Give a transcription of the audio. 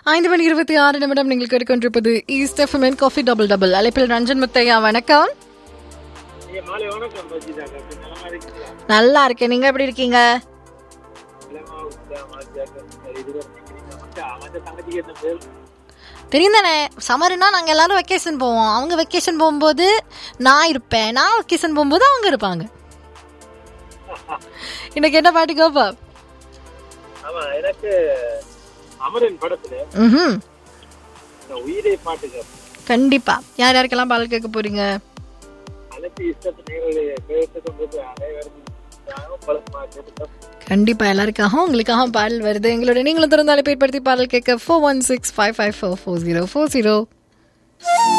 ஐந்து மணி இருபத்தி ஆறு நிமிடம் நீங்கள் கேட்டுக்கொண்டிருப்பது ஈஸ்ட் எஃப்எம்என் காஃபி டபுள் டபுள் அழைப்பில் ரஞ்சன் முத்தையா வணக்கம் நீங்க மாலை வணக்கம் பஜிதாங்க நலமா இருக்கீங்களா நல்லா இருக்கேன் நீங்க எப்படி இருக்கீங்க நலமா உத்தமா ஜாக்க இதுவரை நிக்கிறீங்க மச்சா மச்சா தங்கச்சிக்கு என்ன பேர் தெரியும் தானே சம்மர்னா நாங்கள் எல்லாரும் வெக்கேஷன் போவோம் அவங்க வெக்கேஷன் போகும்போது நான் இருப்பேன் நான் வெக்கேஷன் போகும்போது அவங்க இருப்பாங்க இன்னைக்கு என்ன பாட்டு கோப்பா ஆமா எனக்கு அமரன் படத்துல ம் இந்த உயிரை பாட்டுங்க கண்டிப்பா யார் யாருக்கெல்லாம் பாடல் கேட்க போறீங்க அனைத்து இஷ்டத்து நேர்களுடைய கேட்டு போது அனைவருக்கும் பழக்கமா கேட்டுட்டோம் கண்டிப்பா எல்லாருக்காகவும் உங்களுக்காக பாடல் வருது எங்களோட நீங்களும் திறந்தாலே பேர்படுத்தி பாடல் கேட்க four one six five five four four zero four zero